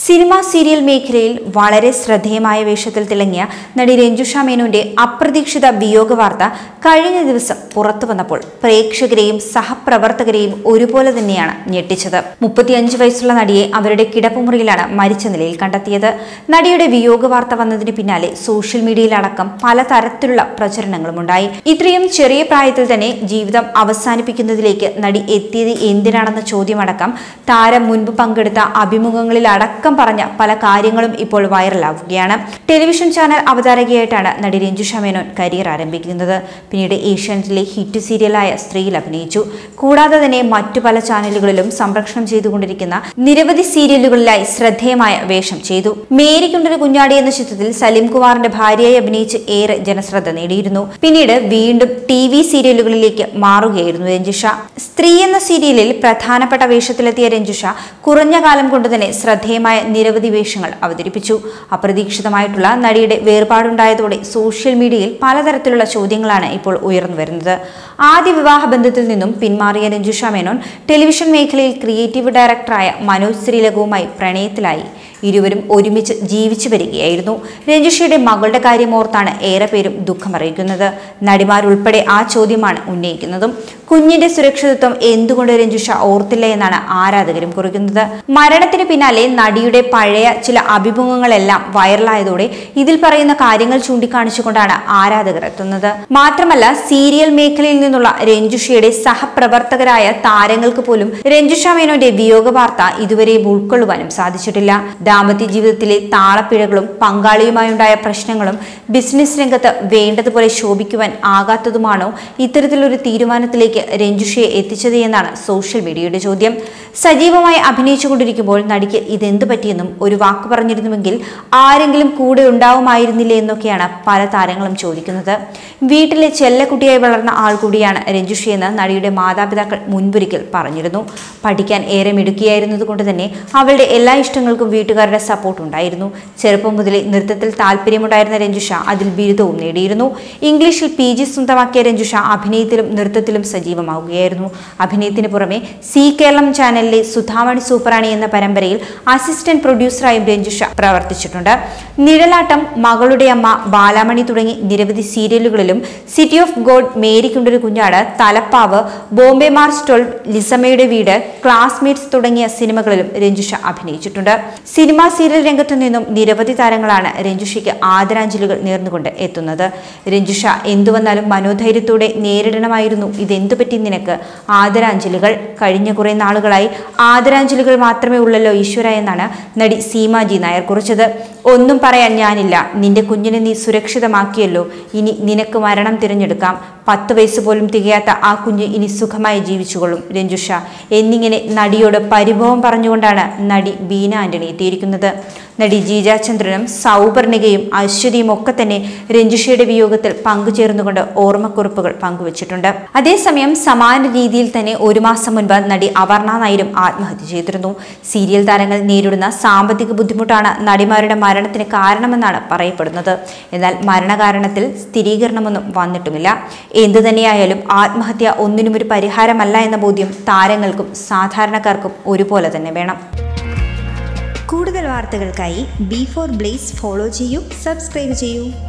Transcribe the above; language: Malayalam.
സിനിമ സീരിയൽ മേഖലയിൽ വളരെ ശ്രദ്ധേയമായ വേഷത്തിൽ തിളങ്ങിയ നടി രഞ്ജുഷ മേനോന്റെ അപ്രതീക്ഷിത വിയോഗ വാർത്ത കഴിഞ്ഞ ദിവസം പുറത്തു വന്നപ്പോൾ പ്രേക്ഷകരെയും സഹപ്രവർത്തകരെയും ഒരുപോലെ തന്നെയാണ് ഞെട്ടിച്ചത് മുപ്പത്തിയഞ്ച് വയസ്സുള്ള നടിയെ അവരുടെ കിടപ്പുമുറിയിലാണ് മരിച്ച നിലയിൽ കണ്ടെത്തിയത് നടിയുടെ വിയോഗ വാർത്ത വന്നതിന് പിന്നാലെ സോഷ്യൽ മീഡിയയിലടക്കം പലതരത്തിലുള്ള പ്രചരണങ്ങളുമുണ്ടായി ഇത്രയും ചെറിയ പ്രായത്തിൽ തന്നെ ജീവിതം അവസാനിപ്പിക്കുന്നതിലേക്ക് നടി എത്തിയത് എന്തിനാണെന്ന ചോദ്യമടക്കം താരം മുൻപ് പങ്കെടുത്ത അഭിമുഖങ്ങളിലടക്കം പറഞ്ഞ പല കാര്യങ്ങളും ഇപ്പോൾ വൈറലാവുകയാണ് ടെലിവിഷൻ ചാനൽ അവതാരകയായിട്ടാണ് നടി രഞ്ജുഷ മേനോൻ കരിയർ ആരംഭിക്കുന്നത് പിന്നീട് ഏഷ്യാനെറ്റിലെ ഹിറ്റ് സീരിയലായ സ്ത്രീയിൽ അഭിനയിച്ചു കൂടാതെ തന്നെ മറ്റു പല ചാനലുകളിലും സംപ്രേഷണം ചെയ്തുകൊണ്ടിരിക്കുന്ന നിരവധി സീരിയലുകളിലായി ശ്രദ്ധേയമായ വേഷം ചെയ്തു മേരിക്കുണ്ടൊരു കുഞ്ഞാടി എന്ന ചിത്രത്തിൽ സലീം കുമാറിന്റെ ഭാര്യയായി അഭിനയിച്ച് ഏറെ ജനശ്രദ്ധ നേടിയിരുന്നു പിന്നീട് വീണ്ടും ടി വി സീരിയലുകളിലേക്ക് മാറുകയായിരുന്നു രഞ്ജുഷ സ്ത്രീ എന്ന സീരിയലിൽ പ്രധാനപ്പെട്ട വേഷത്തിലെത്തിയ രഞ്ജുഷ കുറഞ്ഞ കാലം കൊണ്ട് തന്നെ ശ്രദ്ധേയമായ നിരവധി വേഷങ്ങൾ അവതരിപ്പിച്ചു അപ്രതീക്ഷിതമായിട്ടുള്ള നടിയുടെ വേർപാടുണ്ടായതോടെ സോഷ്യൽ മീഡിയയിൽ പലതരത്തിലുള്ള ചോദ്യങ്ങളാണ് ഇപ്പോൾ ഉയർന്നു വരുന്നത് ആദ്യ വിവാഹ ബന്ധത്തിൽ നിന്നും പിന്മാറിയ രഞ്ജുഷ മേനോൻ ടെലിവിഷൻ മേഖലയിൽ ക്രിയേറ്റീവ് ഡയറക്ടറായ മനോജ് ശ്രീലകവുമായി പ്രണയത്തിലായി ഇരുവരും ഒരുമിച്ച് ജീവിച്ചു വരികയായിരുന്നു രഞ്ജുഷയുടെ മകളുടെ കാര്യം ഓർത്താണ് ഏറെ പേരും ദുഃഖമറിയിക്കുന്നത് നടിമാരുൾപ്പെടെ ആ ചോദ്യമാണ് ഉന്നയിക്കുന്നതും കുഞ്ഞിന്റെ സുരക്ഷിതത്വം എന്തുകൊണ്ട് രഞ്ജുഷ ഓർത്തില്ല എന്നാണ് ആരാധകരും കുറിക്കുന്നത് മരണത്തിന് പിന്നാലെ നടിയുടെ പഴയ ചില അഭിമുഖങ്ങളെല്ലാം വൈറലായതോടെ ഇതിൽ പറയുന്ന കാര്യങ്ങൾ ചൂണ്ടിക്കാണിച്ചുകൊണ്ടാണ് ആരാധകർ എത്തുന്നത് മാത്രമല്ല സീരിയൽ മേഖലയിൽ നിന്നുള്ള രഞ്ജുഷയുടെ സഹപ്രവർത്തകരായ താരങ്ങൾക്ക് പോലും രഞ്ജുഷ മേനോന്റെ വിയോഗ വാർത്ത ഇതുവരെയും ഉൾക്കൊള്ളുവാനും സാധിച്ചിട്ടില്ല ദാമ്പത്യ ജീവിതത്തിലെ താളപ്പിഴകളും പങ്കാളിയുമായുണ്ടായ പ്രശ്നങ്ങളും ബിസിനസ് രംഗത്ത് വേണ്ടതുപോലെ ശോഭിക്കുവാൻ ആകാത്തതുമാണോ ഇത്തരത്തിലൊരു തീരുമാനത്തിലേക്ക് രഞ്ജുഷയെ എത്തിച്ചത് എന്നാണ് സോഷ്യൽ മീഡിയയുടെ ചോദ്യം സജീവമായി അഭിനയിച്ചുകൊണ്ടിരിക്കുമ്പോൾ നടിക്ക് ഇതെന്ത് പറ്റിയെന്നും ഒരു വാക്ക് പറഞ്ഞിരുന്നുവെങ്കിൽ ആരെങ്കിലും കൂടെ ഉണ്ടാവുമായിരുന്നില്ലേ എന്നൊക്കെയാണ് പല താരങ്ങളും ചോദിക്കുന്നത് വീട്ടിലെ ചെല്ലക്കുട്ടിയായി വളർന്ന ആൾ കൂടിയാണ് രഞ്ജുഷയെന്ന് നടിയുടെ മാതാപിതാക്കൾ മുൻപൊരിക്കൽ പറഞ്ഞിരുന്നു പഠിക്കാൻ ഏറെ മിടുക്കിയായിരുന്നത് കൊണ്ട് തന്നെ അവളുടെ എല്ലാ ഇഷ്ടങ്ങൾക്കും വീട്ടുകാരുടെ സപ്പോർട്ട് ഉണ്ടായിരുന്നു ചെറുപ്പം മുതലേ നൃത്തത്തിൽ താല്പര്യമുണ്ടായിരുന്ന രഞ്ജുഷ അതിൽ ബിരുദവും നേടിയിരുന്നു ഇംഗ്ലീഷിൽ പി ജി സ്വന്തമാക്കിയ രഞ്ജുഷ അഭിനയത്തിലും നൃത്തത്തിലും സജീവമാവുകയായിരുന്നു അഭിനയത്തിന് പുറമെ സി കേരളം ചാനലിലെ സുധാമണി സൂപ്പറാണി എന്ന പരമ്പരയിൽ അസിസ്റ്റന്റ് പ്രൊഡ്യൂസറായും രഞ്ജുഷ പ്രവർത്തിച്ചിട്ടുണ്ട് നിഴലാട്ടം മകളുടെ അമ്മ ബാലാമണി തുടങ്ങി നിരവധി സീരിയലുകളിലും സിറ്റി ഓഫ് ഗോഡ് മേരിക്കുണ്ടൊരു കുഞ്ഞാട് തലപ്പാവ് ബോംബെ മാർച്ച് ട്വൽവ് ലിസമ്മയുടെ വീട് ക്ലാസ്മേറ്റ്സ് തുടങ്ങിയ സിനിമകളിലും രഞ്ജുഷ അഭിനയിച്ചിട്ടുണ്ട് സിനിമാ സീരിയൽ രംഗത്തു നിന്നും നിരവധി താരങ്ങളാണ് രഞ്ജുഷയ്ക്ക് ആദരാഞ്ജലികൾ നേർന്നുകൊണ്ട് എത്തുന്നത് രഞ്ജുഷ എന്തു വന്നാലും മനോധൈര്യത്തോടെ നേരിടണമായിരുന്നു ഇതെന്തു പറ്റി നിനക്ക് ആദരാഞ്ജലികൾ കഴിഞ്ഞ കുറെ നാളുകളായി ആദരാഞ്ജലികൾ മാത്രമേ ഉള്ളല്ലോ ഈശ്വര എന്നാണ് നടി സീമാജി നായർ കുറിച്ചത് ഒന്നും പറയാൻ ഞാനില്ല നിന്റെ കുഞ്ഞിനെ നീ സുരക്ഷിതമാക്കിയല്ലോ ഇനി നിനക്ക് മരണം തിരഞ്ഞെടുക്കാം പത്ത് വയസ്സ് പോലും തികയാത്ത ആ കുഞ്ഞ് ഇനി സുഖമായി ജീവിച്ചുകൊള്ളും രഞ്ജുഷ എന്നിങ്ങനെ നടിയോട് പരിഭവം പറഞ്ഞുകൊണ്ടാണ് നടി ബീന ആന്റണി എത്തിയിരിക്കുന്നത് നടി ജീജ ചന്ദ്രനും സൗപർണികയും അശ്വതിയും ഒക്കെ തന്നെ രഞ്ജുഷയുടെ വിയോഗത്തിൽ പങ്കുചേർന്നുകൊണ്ട് ഓർമ്മക്കുറിപ്പുകൾ പങ്കുവച്ചിട്ടുണ്ട് അതേസമയം സമാന രീതിയിൽ തന്നെ ഒരു മാസം മുൻപ് നടി അവർണ നായരും ആത്മഹത്യ ചെയ്തിരുന്നു സീരിയൽ താരങ്ങൾ നേരിടുന്ന സാമ്പത്തിക ബുദ്ധിമുട്ടാണ് നടിമാരുടെ മരണത്തിന് കാരണമെന്നാണ് പറയപ്പെടുന്നത് എന്നാൽ മരണകാരണത്തിൽ സ്ഥിരീകരണമൊന്നും വന്നിട്ടുമില്ല എന്തു തന്നെയായാലും ആത്മഹത്യ ഒന്നിനും ഒരു പരിഹാരമല്ല എന്ന ബോധ്യം താരങ്ങൾക്കും സാധാരണക്കാർക്കും ഒരുപോലെ തന്നെ വേണം കൂടുതൽ വാർത്തകൾക്കായി ബി ഫോർ ബ്ലേസ് ഫോളോ ചെയ്യൂ സബ്സ്ക്രൈബ് ചെയ്യൂ